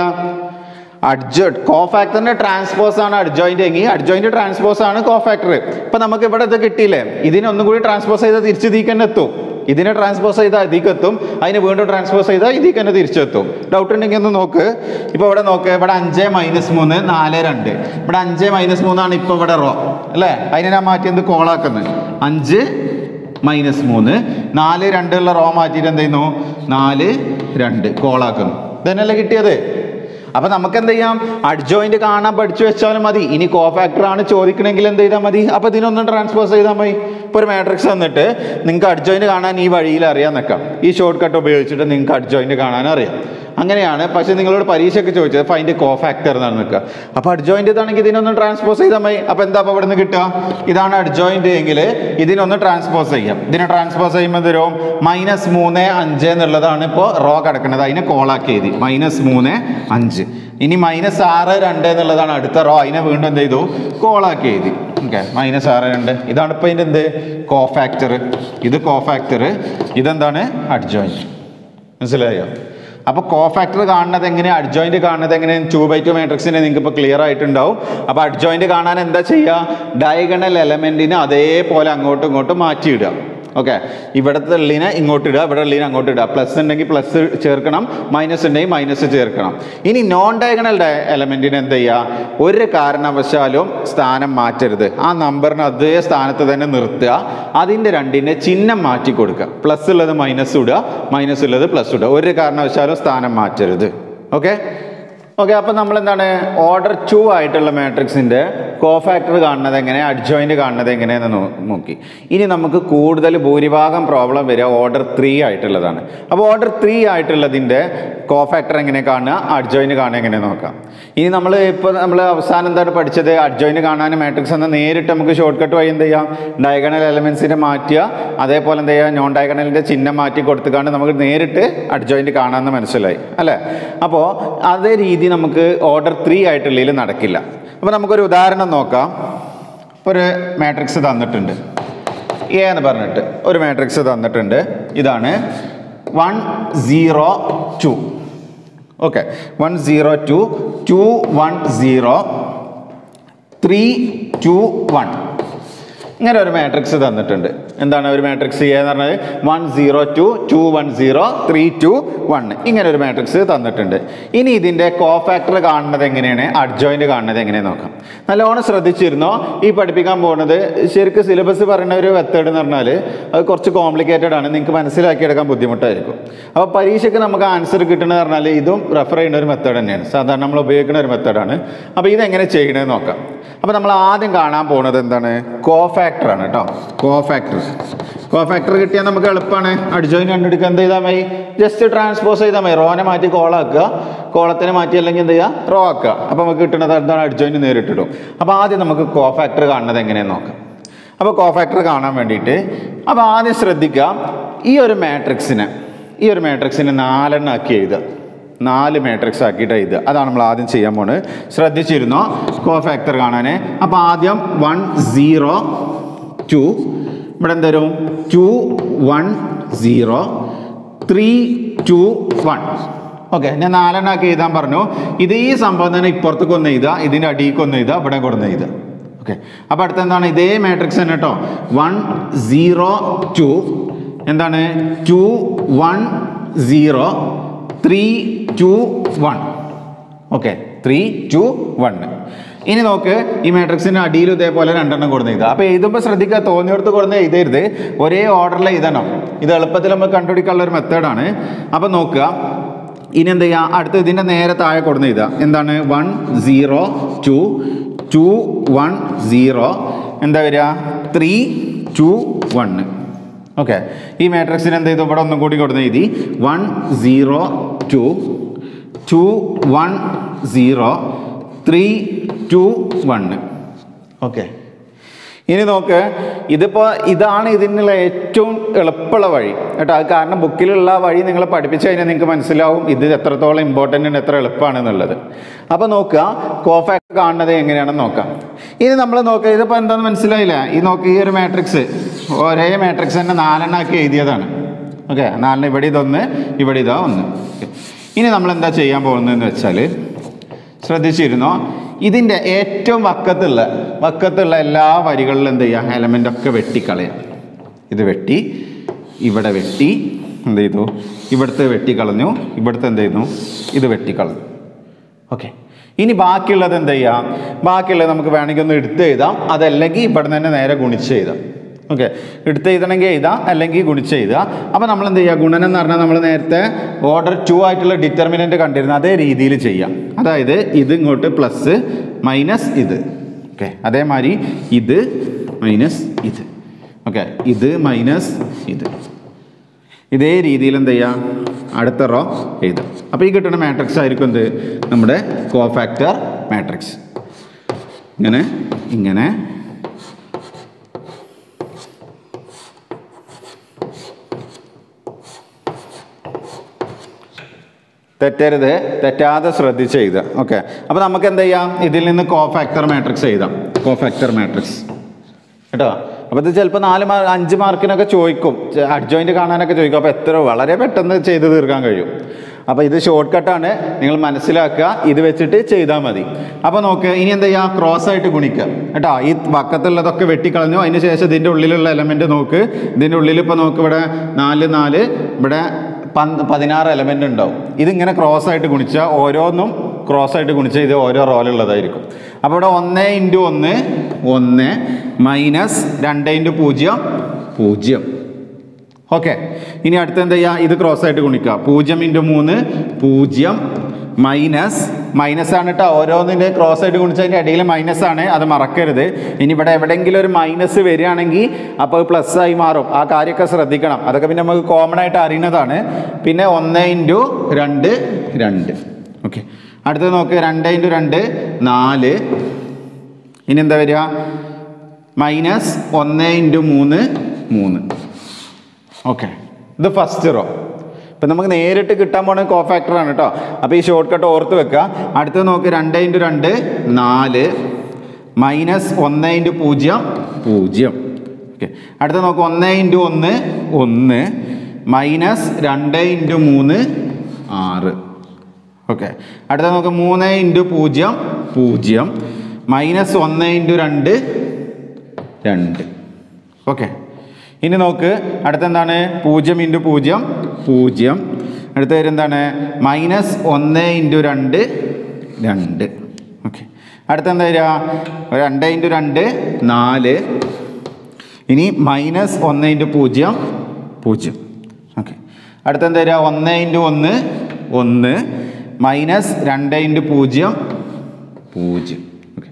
അഡ്ജോ കോ ഫാക്ടറിന്റെ ട്രാൻസ്പോസ് ആണ് അഡ്ജോയിന്റ് എങ്കിൽ അഡ്ജോയിന്റ് ട്രാൻസ്പോസ് ആണ് കോ ഫാക്ടർ ഇപ്പൊ നമുക്ക് ഇവിടെ ഇത് കിട്ടിയില്ലേ ഇതിനെ ഒന്നും കൂടി ട്രാൻസ്പോസ് ചെയ്താൽ തിരിച്ച് ഇതിലേക്ക് തന്നെ എത്തും ഇതിനെ ട്രാൻസ്പോസ് ചെയ്താൽ ഇതിലേക്ക് എത്തും അതിന് വീണ്ടും ട്രാൻസ്പോസ് ചെയ്താൽ ഇതിലേക്ക് തന്നെ തിരിച്ചെത്തും ഡൗട്ട് ഉണ്ടെങ്കിൽ ഒന്ന് നോക്ക് ഇപ്പൊ ഇവിടെ നോക്ക് ഇവിടെ അഞ്ച് മൈനസ് മൂന്ന് നാല് രണ്ട് ഇവിടെ അഞ്ച് മൈനസ് മൂന്നാണ് ഇപ്പൊ ഇവിടെ റോ അല്ലേ അതിനെ ഞാൻ മാറ്റി എന്ത് കോളാക്കുന്നത് അഞ്ച് മൈനസ് മൂന്ന് നാല് രണ്ടുള്ള റോ മാറ്റിയിട്ട് എന്ത് ചെയ്യുന്നു നാല് രണ്ട് കോളാക്കുന്നു ഇതന്നെയല്ലേ കിട്ടിയത് അപ്പൊ നമുക്ക് എന്ത് ചെയ്യാം അഡ്ജോയിന്റ് കാണാൻ പഠിച്ചു വെച്ചാലും മതി ഇനി കോ ഫാക്ടർ ആണ് ചോദിക്കണമെങ്കിൽ എന്ത് ചെയ്താൽ മതി അപ്പൊ ഇതിനൊന്നും ട്രാൻസ്പോസ് ചെയ്താൽ മതി ഇപ്പൊ ഒരു മാട്രിക്സ് തന്നിട്ട് നിങ്ങൾക്ക് അഡ്ജോയിന്റ് കാണാൻ ഈ വഴിയിൽ അറിയാൻ നിൽക്കാം ഈ ഷോർട്ട് കട്ട് ഉപയോഗിച്ചിട്ട് നിങ്ങൾക്ക് അഡ്ജോയിന്റ് കാണാൻ അറിയാം അങ്ങനെയാണ് പക്ഷെ നിങ്ങളോട് പരീക്ഷയ്ക്ക് ചോദിച്ചത് ഫൈൻഡ് കോ ഫാക്ടർ എന്നാണ് നിൽക്കുക അപ്പോൾ അഡ്ജോയിന്റ് ഇതാണെങ്കിൽ ഇതിനൊന്ന് ട്രാൻസ്പോസ് ചെയ്താൽ മതി അപ്പോൾ എന്താ അപ്പോൾ ഇവിടെ നിന്ന് കിട്ടുക ഇതാണ് അഡ്ജോയിന്റ് എങ്കിൽ ഇതിനൊന്ന് ട്രാൻസ്പോസ് ചെയ്യാം ഇതിനെ ട്രാൻസ്പോസ് ചെയ്യുമ്പോൾ തരും മൈനസ് മൂന്ന് അഞ്ച് എന്നുള്ളതാണ് ഇപ്പോൾ റോ കിടക്കുന്നത് അതിനെ കോളാക്കി എഴുതി മൈനസ് മൂന്ന് അഞ്ച് ഇനി മൈനസ് ആറ് രണ്ട് എന്നുള്ളതാണ് അടുത്ത റോ അതിനെ വീണ്ടും എന്ത് ചെയ്തു കോളാക്കി എഴുതി ഓക്കെ മൈനസ് ആറ് രണ്ട് ഇതാണ് ഇപ്പോൾ ഇതിൻ്റെ എന്ത് കോ ഫാക്ടർ ഇത് കോ ഫാക്ടർ ഇതെന്താണ് അഡ്ജോയിന്റ് മനസ്സിലായോ അപ്പോൾ കോ ഫാക്ടർ കാണുന്നത് എങ്ങനെ അഡ്ജോയിന്റ് കാണുന്നത് എങ്ങനെ ടു ബൈ ടു മാട്രിക്സിനെ നിങ്ങൾക്ക് ഇപ്പോൾ ക്ലിയർ ആയിട്ടുണ്ടാവും അപ്പോൾ അഡ്ജോയിന്റ് കാണാൻ എന്താ ചെയ്യുക ഡയഗണൽ എലമെന്റിനെ അതേപോലെ അങ്ങോട്ടും ഇങ്ങോട്ടും മാറ്റിയിടുക ഓക്കെ ഇവിടുത്തെ ഉള്ളിനെ ഇങ്ങോട്ട് ഇടുക ഇവിടെ ഉള്ളിനെ അങ്ങോട്ട് ഇടുക പ്ലസ് ഉണ്ടെങ്കിൽ പ്ലസ് ചേർക്കണം മൈനസ് ഉണ്ടെങ്കിൽ മൈനസ് ചേർക്കണം ഇനി നോൺ ഡയഗണൽ എലമെന്റിന് എന്ത് ചെയ്യുക ഒരു കാരണവശാലും സ്ഥാനം മാറ്റരുത് ആ നമ്പറിന് അതേ സ്ഥാനത്ത് തന്നെ നിർത്തുക അതിൻ്റെ രണ്ടിൻ്റെ ചിഹ്നം മാറ്റി കൊടുക്കുക പ്ലസ് ഉള്ളത് മൈനസ് ഇടുക മൈനസ് ഉള്ളത് പ്ലസ് ഇടുക ഒരു കാരണവശാലും സ്ഥാനം മാറ്റരുത് ഓക്കെ ഓക്കെ അപ്പം നമ്മൾ എന്താണ് ഓർഡർ ടു ആയിട്ടുള്ള മാട്രിക്സിൻ്റെ കോഫാക്ടർ കാണുന്നത് എങ്ങനെ അഡ്ജോയിൻ്റ് കാണുന്നത് എങ്ങനെയെന്ന് നോ- നോക്കി ഇനി നമുക്ക് കൂടുതൽ ഭൂരിഭാഗം പ്രോബ്ലം വരിക ഓർഡർ ത്രീ ആയിട്ടുള്ളതാണ് അപ്പോൾ ഓർഡർ ത്രീ ആയിട്ടുള്ളതിൻ്റെ കോഫാക്ടർ എങ്ങനെ കാണുക അഡ്ജോയിൻ്റ് കാണുക എങ്ങനെ നോക്കാം ഇനി നമ്മൾ ഇപ്പോൾ നമ്മൾ അവസാനം എന്താണ് പഠിച്ചത് അഡ്ജോയിൻ്റ് കാണാൻ മാട്രിക്സ് എന്ന നേരിട്ട് നമുക്ക് ഷോർട്ട് കട്ട് വഴി എന്ത് ചെയ്യാം ഡയഗണൽ എലമെൻസിനെ മാറ്റുക അതേപോലെ എന്ത് ചെയ്യുക നോൺ ഡയഗണലിൻ്റെ ചിഹ്നം മാറ്റി കൊടുത്തുകൊണ്ട് നമുക്ക് നേരിട്ട് അഡ്ജോയിൻ്റ് കാണാമെന്ന് മനസ്സിലായി അല്ലേ അപ്പോൾ അതേ രീതി നമുക്ക് ഓർഡർ ത്രീ ആയിട്ടുള്ളതിൽ നടക്കില്ല അപ്പോൾ നമുക്കൊരു ഉദാഹരണം നോക്കാം ഇപ്പോൾ ഒരു മാട്രിക്സ് തന്നിട്ടുണ്ട് എ എന്ന് പറഞ്ഞിട്ട് ഒരു മാട്രിക്സ് തന്നിട്ടുണ്ട് ഇതാണ് one zero two okay one zero two two one zero three two one ഇങ്ങനെ ഒരു മാട്രിക്സ് തന്നിട്ടുണ്ട് എന്താണ് ഒരു മാട്രിക്സ് എ എന്ന് പറഞ്ഞത് one zero two two one zero three two one ഇങ്ങനെ ഒരു മാട്രിക്സ് തന്നിട്ടുണ്ട് ഇനി ഇതിൻ്റെ കോഫാക്ടർ കാണുന്നത് എങ്ങനെയാണ് അഡ്ജോയിൻ്റ് കാണുന്നത് എങ്ങനെയാണ് നോക്കാം നല്ലോണം ശ്രദ്ധിച്ചിരുന്നോ ഈ പഠിപ്പിക്കാൻ പോകുന്നത് ശരിക്കും സിലബസ് പറയുന്ന ഒരു മെത്തേഡ് എന്ന് പറഞ്ഞാൽ അത് കുറച്ച് കോംപ്ലിക്കേറ്റഡ് ആണ് നിങ്ങൾക്ക് മനസ്സിലാക്കിയെടുക്കാൻ ബുദ്ധിമുട്ടായിരിക്കും അപ്പോൾ പരീക്ഷയ്ക്ക് നമുക്ക് ആൻസർ കിട്ടണമെന്ന് പറഞ്ഞാൽ ഇതും റെഫർ ചെയ്യുന്ന ഒരു മെത്തേഡ് തന്നെയാണ് സാധാരണ നമ്മൾ ഉപയോഗിക്കുന്ന ഒരു മെത്തേഡാണ് അപ്പോൾ ഇതെങ്ങനെ ചെയ്യണമെന്ന് നോക്കാം അപ്പോൾ നമ്മൾ ആദ്യം കാണാൻ പോകുന്നത് എന്താണ് കോഫാക്ടർ ആണ് കേട്ടോ കോഫാക്ടർ കോഫാക്ടർ കിട്ടിയാൽ നമുക്ക് എളുപ്പമാണ് അഡ്ജോയിൻ കണ്ടെടുക്കുക എന്ത് ചെയ്താൽ മതി ജസ്റ്റ് ട്രാൻസ്പോസ് ചെയ്താൽ മതി റോനെ മാറ്റി കോളാക്കുക കോളത്തിനെ മാറ്റി അല്ലെങ്കിൽ എന്ത് ചെയ്യുക റോ ആക്കുക അപ്പോൾ നമുക്ക് കിട്ടുന്നത് എന്താണ് അഡ്ജോയിൻ നേരിട്ടിടും അപ്പോൾ ആദ്യം നമുക്ക് കോഫാക്ടർ കാണുന്നത് എങ്ങനെയെന്ന് നോക്കാം അപ്പോൾ കോഫാക്ടർ കാണാൻ വേണ്ടിയിട്ട് അപ്പോൾ ആദ്യം ശ്രദ്ധിക്കുക ഈ ഒരു മാട്രിക്സിനെ ഈ ഒരു മാട്രിക്സിനെ നാലെണ്ണം ആക്കി എഴുതുക നാല് മാട്രിക്സ് ആക്കിയിട്ട് എഴുതുക അതാണ് നമ്മൾ ആദ്യം ചെയ്യാൻ പോകുന്നത് ശ്രദ്ധിച്ചിരുന്നോ കോഫാക്ടർ കാണാൻ അപ്പോൾ ആദ്യം വൺ സീറോ ടു ഇവിടെ എന്തരും two one zero three two one okay ഞാൻ നാലെണ്ണം ആക്കി എഴുതാൻ പറഞ്ഞു ഇത് ഈ സംഭവം തന്നെ ഇപ്പുറത്തേക്ക് ഒന്ന് എഴുതുക ഇതിൻ്റെ അടിയിലേക്ക് ഒന്ന് എഴുതുക ഇവിടെ കൊടുന്ന് എഴുതുക ഓക്കെ അപ്പോൾ അടുത്ത എന്താണ് ഇതേ മാട്രിക്സ് തന്നെ കേട്ടോ വൺ സീറോ ടു എന്താണ് two one zero three two one okay three two one ഇനി നോക്ക് ഈ മാട്രിക്സിന് അടിയിൽ ഇതേപോലെ രണ്ടെണ്ണം കൊടുന്ന് എഴുതുക അപ്പോൾ എഴുതുമ്പോൾ ശ്രദ്ധിക്കുക തോന്നിയെടുത്ത് കൊടുന്ന് എഴുതരുത് ഒരേ ഓർഡറിൽ എഴുതണം ഇത് എളുപ്പത്തിൽ നമുക്ക് കണ്ടുപിടിക്കാനുള്ള ഒരു മെത്തേഡാണ് അപ്പോൾ നോക്കുക ഇനി എന്ത് ചെയ്യുക അടുത്ത് ഇതിൻ്റെ നേരെ താഴെ കൊടുന്ന് എഴുതുക എന്താണ് one zero two two one zero എന്താ വരിക ത്രീ ടു വണ്ണ് ഓക്കെ ഈ മാട്രിക്സിന് എന്ത് ചെയ്തു ഇവിടെ ഒന്നും കൂടി കൊടുത്ത് എഴുതി one zero two two one zero three two one okay ഇനി നോക്ക് ഇതിപ്പോൾ ഇതാണ് ഇതിനുള്ള ഏറ്റവും എളുപ്പമുള്ള വഴി കേട്ടോ അത് കാരണം ബുക്കിലുള്ള വഴി നിങ്ങൾ പഠിപ്പിച്ചു കഴിഞ്ഞാൽ നിങ്ങൾക്ക് മനസ്സിലാവും ഇത് എത്രത്തോളം ഇമ്പോർട്ടൻ്റ് ആണ് എത്ര എളുപ്പമാണെന്നുള്ളത് അപ്പോൾ നോക്കുക കോഫാക്ട് കാണുന്നത് എങ്ങനെയാണെന്ന് നോക്കാം ഇനി നമ്മൾ നോക്കുക ഇതിപ്പോൾ എന്താണെന്ന് മനസ്സിലായില്ല ഈ നോക്കുക ഈ ഒരു മാട്രിക്സ് ഒരേ മാട്രിക്സ് തന്നെ നാലെണ്ണാക്കി എഴുതിയതാണ് ഓക്കെ നാലെണ്ണം ഇവിടെ ഇതൊന്ന് ഇവിടെ ഇതാ ഒന്ന് Okay. ഇനി നമ്മൾ എന്താ ചെയ്യാൻ പോകുന്നതെന്ന് വെച്ചാൽ ശ്രദ്ധിച്ചിരുന്നോ ഇതിൻ്റെ ഏറ്റവും വക്കത്തുള്ള വക്കത്തുള്ള എല്ലാ വരികളിലും എന്ത് ചെയ്യുക എലമെൻ്റ് ഒക്കെ വെട്ടിക്കളയാം ഇത് വെട്ടി ഇവിടെ വെട്ടി എന്ത് ചെയ്തു ഇവിടുത്തെ വെട്ടിക്കളഞ്ഞു ഇവിടുത്തെ എന്ത് ചെയ്യുന്നു ഇത് വെട്ടിക്കളഞ്ഞു ഓക്കെ ഇനി ബാക്കിയുള്ളത് എന്ത് ചെയ്യാം ബാക്കിയുള്ളത് നമുക്ക് വേണമെങ്കിൽ ഒന്ന് എടുത്ത് എഴുതാം അതല്ലെങ്കിൽ ഇവിടെ തന്നെ നേരെ ഗുണിച്ച് എഴുതാം ഓക്കെ എടുത്ത് എഴുതണമെങ്കിൽ എഴുതാം അല്ലെങ്കിൽ ഗുണിച്ച് എഴുതുക അപ്പോൾ നമ്മൾ എന്ത് ചെയ്യുക ഗുണനം എന്ന് പറഞ്ഞാൽ നമ്മൾ നേരത്തെ ഓർഡർ ടു ആയിട്ടുള്ള ഡിറ്റർമിനൻ്റ് കണ്ടിരുന്നു അതേ രീതിയിൽ ചെയ്യാം അതായത് ഇത് ഇങ്ങോട്ട് പ്ലസ് മൈനസ് ഇത് ഓക്കെ അതേമാതിരി ഇത് മൈനസ് ഇത് ഓക്കെ ഇത് മൈനസ് ഇത് ഇതേ രീതിയിൽ എന്ത് ചെയ്യാം അടുത്ത റോ എഴുതാം അപ്പോൾ ഈ കിട്ടുന്ന മാട്രിക്സ് ആയിരിക്കും എന്ത് നമ്മുടെ കോഫാക്ടർ മാട്രിക്സ് ഇങ്ങനെ ഇങ്ങനെ തെറ്റരുത് തെറ്റാതെ ശ്രദ്ധിച്ച് എഴുതുക ഓക്കെ അപ്പോൾ നമുക്ക് എന്ത് ചെയ്യാം ഇതിൽ നിന്ന് കോഫാക്ടർ മാട്രിക്സ് എഴുതാം കോഫാക്ടർ മാട്രിക്സ് കേട്ടോ അപ്പോൾ ഇത് ചിലപ്പോൾ നാല് മാർ അഞ്ച് മാർക്കിനൊക്കെ ചോദിക്കും അഡ്ജോയിൻ്റ് കാണാനൊക്കെ ചോദിക്കും അപ്പോൾ എത്ര വളരെ പെട്ടെന്ന് ചെയ്ത് തീർക്കാൻ കഴിയും അപ്പോൾ ഇത് ഷോർട്ട് കട്ടാണ് നിങ്ങൾ മനസ്സിലാക്കുക ഇത് വെച്ചിട്ട് ചെയ്താൽ മതി അപ്പോൾ നോക്ക് ഇനി എന്താ ചെയ്യുക ക്രോസ് ആയിട്ട് ഗുണിക്കുക കേട്ടോ ഈ വക്കത്തുള്ളതൊക്കെ വെട്ടിക്കളഞ്ഞു അതിന് ശേഷം ഇതിൻ്റെ ഉള്ളിലുള്ള എലമെൻറ്റ് നോക്ക് ഇതിൻ്റെ ഉള്ളിൽ ഇപ്പോൾ നോക്ക് ഇവിടെ നാല് നാല് ഇവിടെ പന്ത് പതിനാറ് എലമെൻ്റ് ഉണ്ടാവും ഇതിങ്ങനെ ക്രോസ് ആയിട്ട് ഗുണിച്ചാൽ ഓരോന്നും ക്രോസ് ആയിട്ട് ഗുണിച്ചാൽ ഇത് ഓരോ റോളുള്ളതായിരിക്കും അപ്പോൾ ഇവിടെ ഒന്ന് ഇൻറ്റു ഒന്ന് ഒന്ന് മൈനസ് രണ്ട് ഇൻറ്റു പൂജ്യം പൂജ്യം ഓക്കെ ഇനി അടുത്ത എന്താ ചെയ്യുക ഇത് ക്രോസ് ആയിട്ട് ഗുണിക്കുക പൂജ്യം ഇൻറ്റു മൂന്ന് പൂജ്യം മൈനസ് മൈനസ് ആണ് കേട്ടോ ഓരോന്നിൻ്റെ ക്രോസ് ആയിട്ട് ഗുണിച്ചതിൻ്റെ ഇടയിൽ മൈനസ് ആണ് അത് മറക്കരുത് ഇനി ഇവിടെ എവിടെയെങ്കിലും ഒരു മൈനസ് വരികയാണെങ്കിൽ അപ്പോൾ പ്ലസ് ആയി മാറും ആ കാര്യമൊക്കെ ശ്രദ്ധിക്കണം അതൊക്കെ പിന്നെ നമുക്ക് കോമൺ ആയിട്ട് അറിയുന്നതാണ് പിന്നെ ഒന്ന് ഇൻറ്റു രണ്ട് രണ്ട് ഓക്കെ അടുത്തത് നോക്ക് രണ്ട് ഇൻറ്റു രണ്ട് നാല് ഇനി എന്താ വരിക മൈനസ് ഒന്ന് ഇൻറ്റു മൂന്ന് മൂന്ന് ഓക്കെ ഇത് ഫസ്റ്റ് റോ ഇപ്പം നമുക്ക് നേരിട്ട് കിട്ടാൻ പോണ കോഫാക്ടറാണ് കേട്ടോ അപ്പോൾ ഈ ഷോർട്ട് കട്ട് ഓർത്ത് വെക്കുക അടുത്തത് നോക്ക് രണ്ട് ഇൻറ്റു രണ്ട് നാല് മൈനസ് ഒന്ന് ഇൻറ്റു പൂജ്യം പൂജ്യം ഓക്കെ അടുത്ത നോക്ക് ഒന്ന് ഇൻറ്റു ഒന്ന് ഒന്ന് മൈനസ് രണ്ട് ഇൻറ്റു മൂന്ന് ആറ് ഓക്കെ അടുത്ത നോക്ക് മൂന്ന് ഇൻറ്റു പൂജ്യം പൂജ്യം മൈനസ് ഒന്ന് ഇൻറ്റു രണ്ട് രണ്ട് ഓക്കെ ഇനി നോക്ക് അടുത്ത എന്താണ് പൂജ്യം ഇൻറ്റു പൂജ്യം പൂജ്യം അടുത്ത പേര് എന്താണ് മൈനസ് ഒന്ന് ഇൻറ്റു രണ്ട് രണ്ട് ഓക്കെ അടുത്ത എന്താ വരിക രണ്ട് ഇൻറ്റു രണ്ട് നാല് ഇനി മൈനസ് ഒന്ന് ഇൻറ്റു പൂജ്യം പൂജ്യം ഓക്കെ അടുത്ത എന്താ വരിക ഒന്ന് ഇൻറ്റു ഒന്ന് ഒന്ന് മൈനസ് രണ്ട് ഇൻറ്റു പൂജ്യം പൂജ്യം ഓക്കെ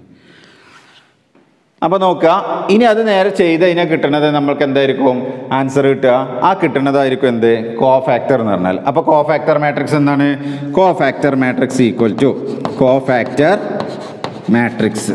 അപ്പോൾ നോക്കുക ഇനി അത് നേരെ ചെയ്ത് കഴിഞ്ഞാൽ കിട്ടണത് നമ്മൾക്ക് എന്തായിരിക്കും ആൻസർ കിട്ടുക ആ കിട്ടുന്നതായിരിക്കും എന്ത് കോ ഫാക്ടർ എന്ന് പറഞ്ഞാൽ അപ്പോൾ കോ ഫാക്ടർ മാട്രിക്സ് എന്താണ് cofactor matrix equal to cofactor matrix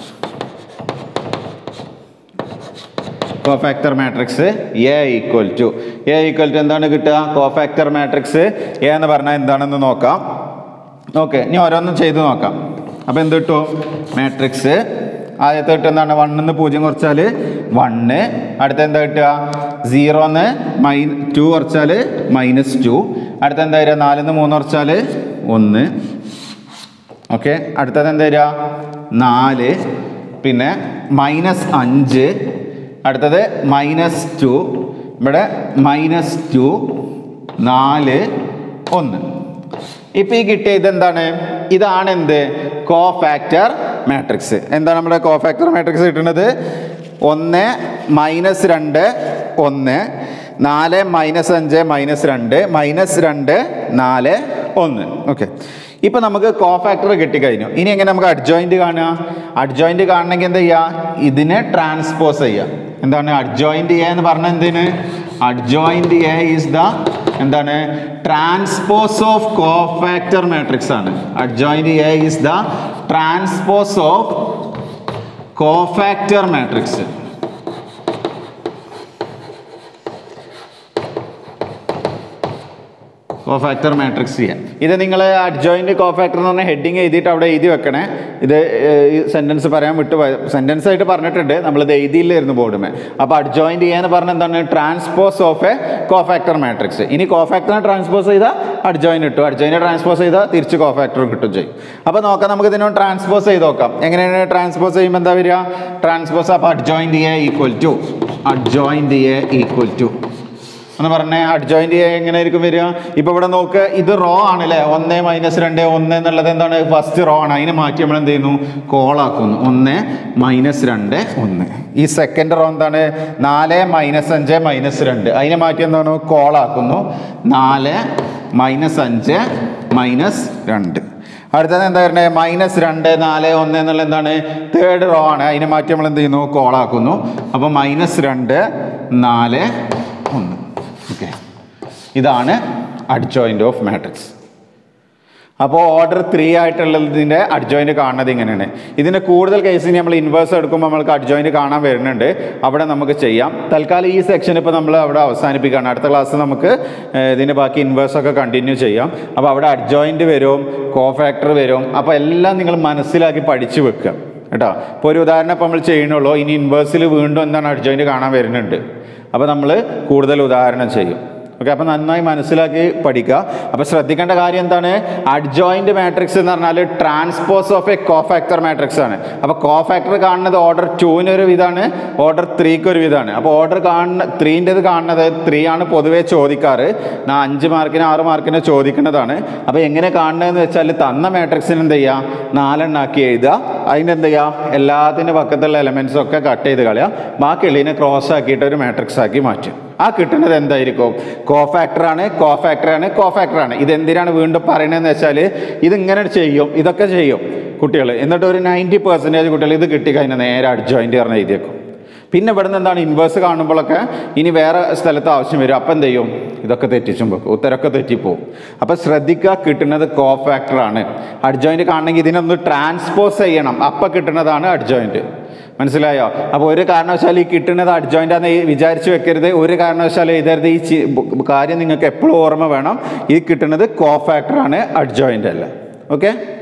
cofactor matrix A equal to A equal to എന്താണ് കിട്ടുക കോഫാക്ടർ മാട്രിക്സ് എ എന്ന് പറഞ്ഞാൽ എന്താണെന്ന് നോക്കാം ഓക്കെ ഇനി ഓരോന്നും ചെയ്ത് നോക്കാം അപ്പോൾ എന്ത് കിട്ടും മാട്രിക്സ് ആദ്യത്തെ കിട്ടുക എന്താണ് വണ്ണിന്ന് പൂജ്യം കുറച്ചാൽ വണ്ണ് അടുത്ത എന്താ കിട്ടുക സീറോന്ന് മൈ ടു കുറച്ചാൽ മൈനസ് ടു അടുത്ത എന്താ വരിക നാലിന്ന് മൂന്ന് കുറച്ചാൽ ഒന്ന് ഓക്കെ അടുത്തത് എന്താ വരിക നാല് പിന്നെ മൈനസ് അഞ്ച് അടുത്തത് മൈനസ് ടു ഇവിടെ മൈനസ് ടു നാല് ഒന്ന് ഇപ്പം ഈ കിട്ടിയ ഇതെന്താണ് ഇതാണ് എന്ത് കോ ഫാക്ടർ മാട്രിക്സ് എന്താണ് നമ്മുടെ കോ ഫാക്ടർ മാട്രിക്സ് കിട്ടുന്നത് ഒന്ന് മൈനസ് രണ്ട് ഒന്ന് നാല് മൈനസ് അഞ്ച് മൈനസ് രണ്ട് മൈനസ് രണ്ട് നാല് ഒന്ന് ഓക്കെ ഇപ്പം നമുക്ക് കോ ഫാക്ടർ കിട്ടിക്കഴിഞ്ഞു ഇനി എങ്ങനെ നമുക്ക് അഡ്ജോയിൻറ്റ് കാണുക അഡ്ജോയിൻറ്റ് കാണണമെങ്കിൽ എന്താ ചെയ്യുക ഇതിനെ ട്രാൻസ്പോസ് ചെയ്യുക എന്താണ് അഡ്ജോയിൻറ്റ് ചെയ്യുക എന്ന് പറഞ്ഞാൽ എന്തിന് അഡ്ജോയിന്റ് എ ഈസ് ദ എന്താണ് ട്രാൻസ്പോസ് ഓഫ് കോഫാക്ടർ മാട്രിക്സ് ആണ് adjoint A is the transpose of cofactor matrix cofactor matrix ചെയ്യാം ഇത് നിങ്ങൾ അഡ്ജോയിന്റ് കോഫാക്ടർ എന്ന് പറഞ്ഞ ഹെഡിങ് എഴുതിയിട്ട് അവിടെ എഴുതി വെക്കണേ ഇത് സെന്റൻസ് പറയാൻ വിട്ടു സെന്റൻസ് ആയിട്ട് പറഞ്ഞിട്ടുണ്ട് നമ്മളിത് എഴുതിയില്ലായിരുന്നു ബോർഡുമേ അപ്പോൾ അഡ്ജോയിന്റ് ചെയ്യാന്ന് പറഞ്ഞ എന്താണ് transpose of A cofactor matrix ഇനി കോഫാക്ടറിനെ ട്രാൻസ്പോസ് ചെയ്താൽ അഡ്ജോയിൻ കിട്ടും അഡ്ജോയിനെ ട്രാൻസ്പോസ് ചെയ്താൽ തിരിച്ച് കോഫാക്ടറും കിട്ടും ചെയ്യും അപ്പോൾ നോക്കാം നമുക്ക് ഇതിനോട് ട്രാൻസ്പോസ് ചെയ്ത് നോക്കാം എങ്ങനെയാണ് ട്രാൻസ്പോസ് ചെയ്യുമ്പോൾ എന്താ വരിക ട്രാൻസ്പോസ് അപ്പോൾ adjoint A equal to adjoint A equal to എന്ന് പറഞ്ഞേ അഡ്ജോയിന്റ് എങ്ങനെ ആയിരിക്കും വരിക ഇപ്പൊ ഇവിടെ നോക്ക് ഇത് റോ ആണ് അല്ലേ ഒന്ന് മൈനസ് രണ്ട് ഒന്ന് എന്നുള്ളത് എന്താണ് ഫസ്റ്റ് റോ ആണ് അതിനെ മാറ്റി നമ്മൾ എന്ത് ചെയ്യുന്നു കോളാക്കുന്നു ഒന്ന് മൈനസ് രണ്ട് ഒന്ന് ഈ സെക്കൻഡ് റോ എന്താണ് നാല് മൈനസ് അഞ്ച് മൈനസ് രണ്ട് അതിനെ മാറ്റി എന്താണ് കോളാക്കുന്നു നാല് മൈനസ് അഞ്ച് മൈനസ് രണ്ട് അടുത്തത് എന്താ പറയുന്നത് മൈനസ് രണ്ട് നാല് ഒന്ന് എന്നുള്ള എന്താണ് തേർഡ് റോ ആണ് അതിനെ മാറ്റി നമ്മൾ എന്ത് ചെയ്യുന്നു കോളാക്കുന്നു അപ്പോൾ മൈനസ് രണ്ട് നാല് ഒന്ന് ഓക്കെ ഇതാണ് അഡ്ജോയിൻ്റ് ഓഫ് മാട്രിക്സ് അപ്പോൾ ഓർഡർ ത്രീ ആയിട്ടുള്ളതിൻ്റെ അഡ്ജോയിൻ്റ് കാണുന്നത് ഇങ്ങനെയാണ് ഇതിൻ്റെ കൂടുതൽ കേസിന് നമ്മൾ ഇൻവേഴ്സ് എടുക്കുമ്പോൾ നമ്മൾക്ക് അഡ്ജോയിൻ്റ് കാണാൻ വരുന്നുണ്ട് അവിടെ നമുക്ക് ചെയ്യാം തൽക്കാലം ഈ സെക്ഷൻ ഇപ്പോൾ നമ്മൾ അവിടെ അവസാനിപ്പിക്കുകയാണ് അടുത്ത ക്ലാസ് നമുക്ക് ഏഹ്, ഇതിൻ്റെ ബാക്കി ഇൻവേഴ്സ് ഒക്കെ കണ്ടിന്യൂ ചെയ്യാം അപ്പോൾ അവിടെ അഡ്ജോയിൻ്റ് വരും കോഫാക്ടർ വരും അപ്പോൾ എല്ലാം നിങ്ങൾ മനസ്സിലാക്കി പഠിച്ചു വെക്കുക കേട്ടോ ഇപ്പോൾ ഒരു ഉദാഹരണം ഇപ്പോൾ നമ്മൾ ചെയ്യണുള്ളൂ ഇനി ഇൻവേഴ്സിൽ വീണ്ടും എന്താണ് അഡ്ജോയിൻ്റ് കാണാൻ വരുന്നുണ്ട് അപ്പോൾ നമ്മൾ കൂടുതൽ ഉദാഹരണം ചെയ്യും ഓക്കെ അപ്പോൾ നന്നായി മനസ്സിലാക്കി പഠിക്കുക അപ്പോൾ ശ്രദ്ധിക്കേണ്ട കാര്യം എന്താണ് അഡ്ജോയിന്റ് മാട്രിക്സ് എന്ന് പറഞ്ഞാൽ transpose of A cofactor matrix ആണ് അപ്പോൾ കോഫാക്ടർ കാണുന്നത് ഓർഡർ ടുവിന് ഒരു വിധമാണ് ഓർഡർ ത്രീക്ക് ഒരു വിധമാണ് അപ്പോൾ ഓർഡർ കാണുന്ന ത്രീൻ്റെത് കാണുന്നത് ത്രീ ആണ് പൊതുവേ ചോദിക്കാറ് നാ അഞ്ച് മാർക്കിന് ആറ് മാർക്കിന് ചോദിക്കുന്നതാണ് അപ്പോൾ എങ്ങനെ കാണുന്നതെന്ന് വെച്ചാൽ തന്ന മാട്രിക്സിന് എന്ത് ചെയ്യുക നാലെണ്ണാക്കി എഴുതുക അതിനെന്ത് ചെയ്യുക എല്ലാത്തിൻ്റെ പക്കത്തുള്ള എലമെൻസും ഒക്കെ കട്ട് ചെയ്ത് കളയുക ബാക്കിയുള്ളതിനെ ക്രോസ് ആക്കിയിട്ട് ഒരു മാട്രിക്സ് ആക്കി മാറ്റും ആ കിട്ടുന്നത് എന്തായിരിക്കും കോഫാക്ടറാണ് കോഫാക്ടറാണ് കോഫാക്ടറാണ് ഇതെന്തിനാണ് വീണ്ടും പറയണതെന്ന് വെച്ചാൽ ഇതിങ്ങനെ ചെയ്യും ഇതൊക്കെ ചെയ്യും കുട്ടികൾ എന്നിട്ട് ഒരു നയൻറ്റി പെർസെൻറ്റേജ് കുട്ടികൾ ഇത് കിട്ടിക്കഴിഞ്ഞാൽ നേരെ അഡ്ജോയിൻ്റ് പറഞ്ഞ് എഴുതിയേക്കും പിന്നെ ഇവിടെ നിന്ന് എന്താണ് ഇൻവേഴ്സ് കാണുമ്പോഴൊക്കെ ഇനി വേറെ സ്ഥലത്ത് ആവശ്യം വരും അപ്പം എന്ത് ചെയ്യും ഇതൊക്കെ തെറ്റിച്ചും വെക്കും ഉത്തരമൊക്കെ തെറ്റിപ്പോവും അപ്പം ശ്രദ്ധിക്കുക കിട്ടുന്നത് കോഫാക്ടറാണ് അഡ്ജോയിൻ്റ് കാണണമെങ്കിൽ ഇതിനൊന്ന് ട്രാൻസ്പോസ് ചെയ്യണം അപ്പം കിട്ടുന്നതാണ് അഡ്ജോയിൻ്റ് മനസ്സിലായോ അപ്പോൾ ഒരു കാരണവശാലും ഈ കിട്ടുന്നത് അഡ്ജോയിൻ്റ് ആണെന്ന് വിചാരിച്ച് വെക്കരുത് ഒരു കാരണവശാലും എഴുതരുത് ഈ ചി- കാര്യം നിങ്ങൾക്ക് എപ്പോഴും ഓർമ്മ വേണം ഈ കിട്ടുന്നത് കോഫാക്ടറാണ് അഡ്ജോയിൻ്റ് അല്ല ഓക്കെ